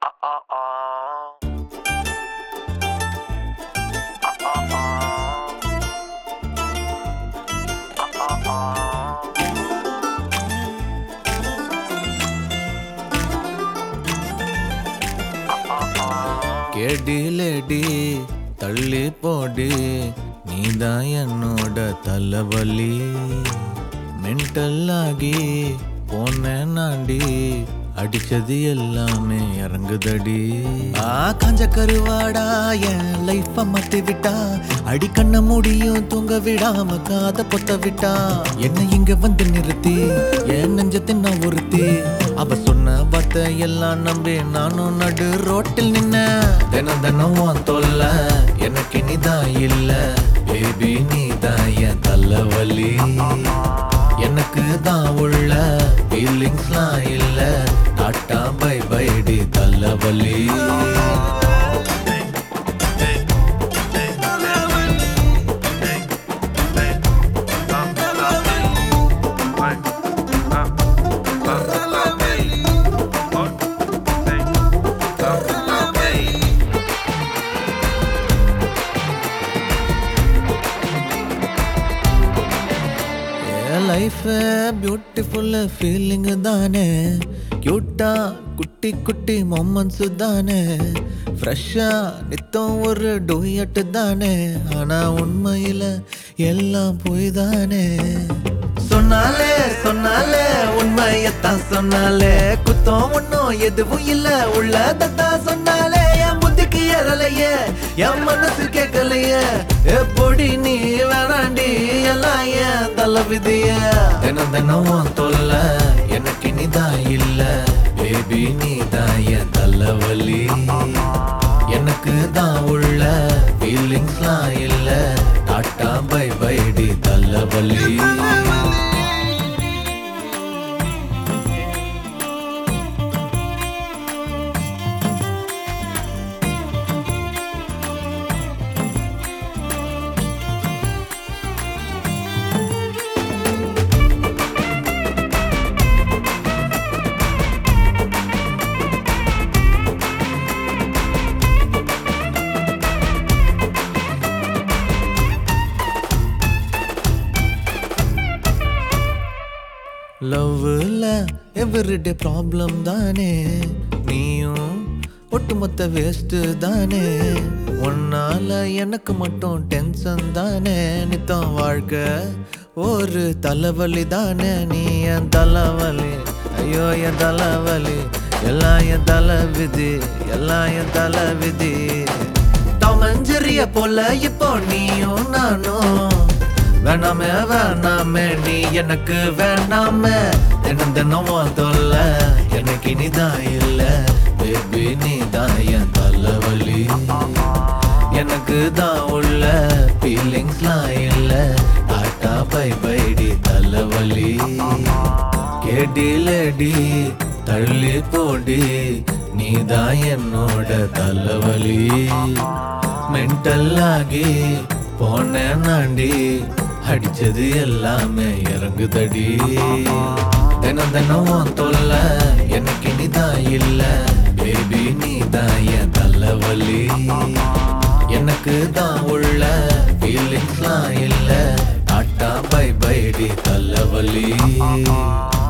கேடி lady தள்ளி போடி நீதான் என்னோட தலைவலி மென்டல் ஆகி போனேன் நாண்டி அடிச்சது எல்லாமே இறங்குதடி ஆ காஞ்ச கருவாடா என் லைஃப மாத்தி விட்டா அடி கண்ண முடியும் தூங்க விடாம காத பொத்த விட்டா என்ன இங்க வந்து நிறுத்தி என் நெஞ்சத்தை நான் ஒருத்தி அவ சொன்ன வார்த்தை எல்லாம் நம்பி நானும் நடு ரோட்டில் நின்ன தினம் தினம் உன் தொல்ல எனக்கு இனிதான் இல்ல பேபி நீதான் என் தலைவலி எனக்கு தான் உள்ள ஃபீலிங்ஸ்லாம் இல்ல டாட்டா பை பைடி தலைவலி லைஃப் பியூட்டிஃபுல் ஃபீலிங் தானே கியூட்டா குட்டி குட்டி மொமெண்ட்ஸ் தானே ஃப்ரெஷ்ஷா நித்தம் ஒரு டூயட்டு தானே ஆனா உண்மையில எல்லாம் போய் தானே சொன்னாலே சொன்னாலே உண்மையத்தான் சொன்னாலே குத்தம் ஒன்னும் எதுவும் இல்ல உள்ளதான் சொன்னாலே என் புத்திக்கு ஏறலையே என் மனசு கேட்கலையே எப்படி நீ வேணாண்டி எல்லாம் ஏன் தலை விதிய தினம் தினம் உன் தொல்ல எனக்கு இனிதான் இல்ல பேபி நீ தான் என் தலைவலி எனக்கு தான் உள்ள ஃபீலிங்ஸ்லாம் இல்ல டாட்டா பை பைடி தலைவலி லவ்ல எவ்ரிடே ப்ராப்ளம் தானே நீயும் ஒட்டுமொத்த வேஸ்ட் தானே உன்னால எனக்கு மட்டும் டென்ஷன் தானே நித்தம் வாழ்க்கை ஒரு தலைவலி தானே நீ என் தலைவலி ஐயோ என் தலைவலி எல்லாம் என் தலை விதி எல்லாம் என் தலை விதி தமஞ்சரிய போல இப்போ நீயும் நானும் வேணாமே வேணாமே நீ எனக்கு வேணாமே தினம் தினம் உன் தொல்ல எனக்கு இனிதான் இல்ல பேபி நீ தான் என் தலைவலி எனக்கு தான் உள்ள ஃபீலிங்ஸ்லாம் இல்ல டாட்டா பை பைடி தலைவலி கேடி லேடி தள்ளி போடி நீ தான் என்னோட தலைவலி மென்டல் ஆகி போனேன் நாண்டி அடிச்சது எல்லாமே இறங்குதடி தினம் தினம் உன் தொல்ல எனக்கு இனிதான் இல்ல பேபி நீ தான் என் தலைவலி எனக்கு தான் உள்ள ஃபீலிங்ஸ்லாம் இல்ல டாட்டா பை பைடி தலைவலி